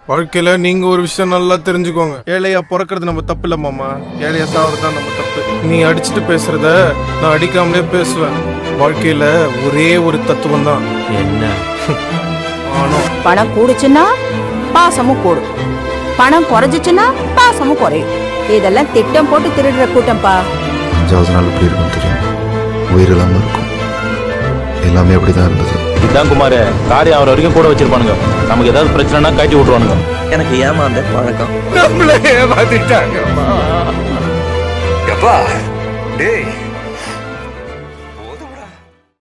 வாழ்க்கையில நீங்க ஒரு விஷயம் நல்லா தெரிஞ்சுக்கோங்க ஏழையா பிறக்கிறது நம்ம தப்பு இல்ல மாமா ஏழையா சாவது தான் நம்ம தப்பு நீ அடிச்சுட்டு பேசுறத நான் அடிக்காமலே பேசுவேன் வாழ்க்கையில ஒரே ஒரு தத்துவம் தான் என்ன ஆணும் பணம் கூடுச்சுன்னா பாசமும் கூடும் பணம் குறைஞ்சிச்சுன்னா பாசமும் குறையும் இதெல்லாம் திட்டம் போட்டு திருடுற கூட்டம்ப்பா அஞ்சாவது நாள் எப்படி இருக்கும் தெரியும் உயிர் இல்லாமல் இருக்கும் எல்லாமே அப்படி தான் இருந்தது இதான் குமார் காரியம் அவர் வரைக்கும் கூட வச்சிருப்பானுங்க நமக்கு ஏதாவது பிரச்சனைனா காட்டி விட்டுருவானுங்க எனக்கு ஏமாந்த பழக்கம் நம்மளே ஏமாத்திட்டாங்கம்மா எப்பா டேய்